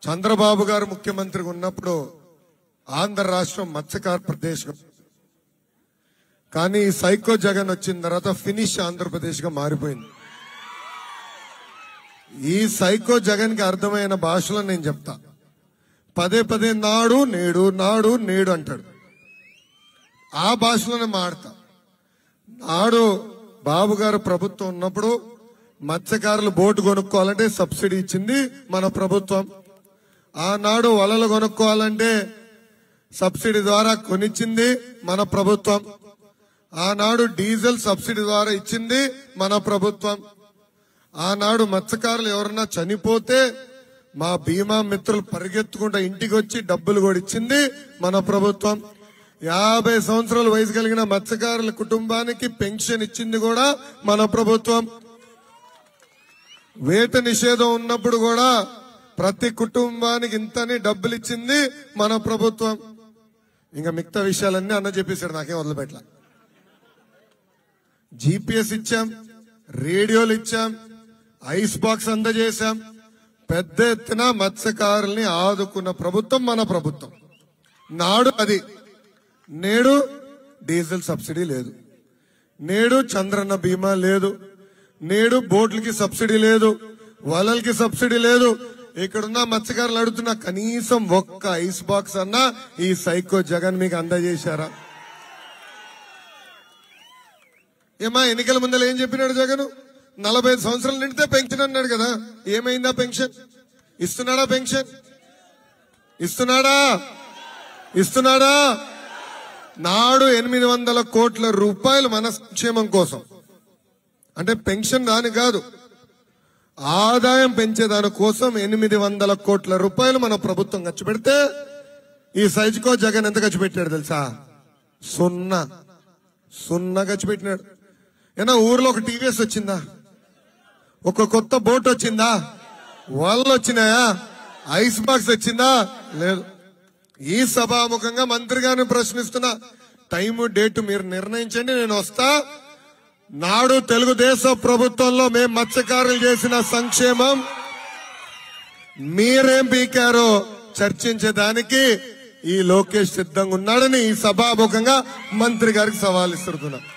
చంద్రబాబు గారు ముఖ్యమంత్రిగా ఉన్నప్పుడు ఆంధ్ర రాష్ట్రం మత్స్యకార ప్రదేశ్ కానీ ఈ సైకో జగన్ వచ్చిన తర్వాత ఫినిష్ ఆంధ్రప్రదేశ్ గా మారిపోయింది ఈ సైకో జగన్ కి అర్థమైన భాషలో నేను చెప్తా పదే పదే నాడు నేడు నాడు నేడు అంటాడు ఆ భాషలోనే మాడతా నాడు బాబు గారు ప్రభుత్వం ఉన్నప్పుడు మత్స్యకారులు బోటు కొనుక్కోవాలంటే సబ్సిడీ ఇచ్చింది మన ప్రభుత్వం ఆనాడు వలలు కొనుక్కోవాలంటే సబ్సిడీ ద్వారా కొనిచ్చింది మన ప్రభుత్వం ఆనాడు డీజిల్ సబ్సిడీ ద్వారా ఇచ్చింది మన ప్రభుత్వం ఆనాడు మత్స్యకారులు ఎవరన్నా చనిపోతే మా బీమా మిత్రులు పరిగెత్తుకుంటా ఇంటికి వచ్చి డబ్బులు కూడా ఇచ్చింది మన ప్రభుత్వం యాభై సంవత్సరాల వయసు కలిగిన మత్స్యకారుల కుటుంబానికి పెన్షన్ ఇచ్చింది కూడా మన ప్రభుత్వం వేట నిషేధం ఉన్నప్పుడు కూడా ప్రతి కుటుంబానికి ఇంతని డబ్బులు ఇచ్చింది మన ప్రభుత్వం ఇంకా మిగతా విషయాలన్నీ అన్న చెప్పేశాడు నాకేం వదిలిపెట్టలా జీపీఎస్ ఇచ్చాం రేడియోలు ఇచ్చాం ఐస్ బాక్స్ అందజేశాం పెద్ద ఎత్తున మత్స్యకారుల్ని ఆదుకున్న ప్రభుత్వం మన ప్రభుత్వం నాడు అది నేడు డీజిల్ సబ్సిడీ లేదు నేడు చంద్రన్న బీమా లేదు నేడు బోట్లకి సబ్సిడీ లేదు వలలకి సబ్సిడీ లేదు ఇక్కడున్న మత్స్యకారులు అడుగుతున్న కనీసం ఒక్క ఐస్ బాక్స్ అన్నా ఈ సైకో జగన్ మీకు అందజేశారా ఏమా ఎన్నికల ముందర ఏం చెప్పినాడు జగన్ నలభై ఐదు సంవత్సరాలు నిండితే పెన్షన్ అన్నాడు కదా ఏమైందా పెన్షన్ ఇస్తున్నాడా పెన్షన్ ఇస్తున్నాడా ఇస్తున్నాడా నాడు ఎనిమిది వందల కోట్ల రూపాయలు మన సంక్షేమం కోసం అంటే పెన్షన్ దాని కాదు ఆదాయం పెంచేదాని కోసం ఎనిమిది వందల కోట్ల రూపాయలు మన ప్రభుత్వం ఖర్చు పెడితే ఈ సైజుకో జగన్ ఎంత ఖర్చు పెట్టాడు తెలుసా సున్నా సున్నా ఖర్చు పెట్టినాడు ఏనా ఊర్లో ఒక టీవీఎస్ వచ్చిందా ఒక కొత్త బోట్ వచ్చిందా వాళ్ళు వచ్చినాయా ఐస్ బాక్స్ వచ్చిందా లేదు ఈ సభాముఖంగా మంత్రి గారిని ప్రశ్నిస్తున్నా టైము డేట్ మీరు నిర్ణయించండి నేను వస్తా నాడు తెలుగుదేశం ప్రభుత్వంలో మేము మత్స్యకారులు చేసిన సంక్షేమం మీరేం పీకారో చర్చించేదానికి ఈ లోకేష్ సిద్ధంగా ఉన్నాడని ఈ సభాముఖంగా మంత్రి గారికి సవాల్ ఇస్తున్నా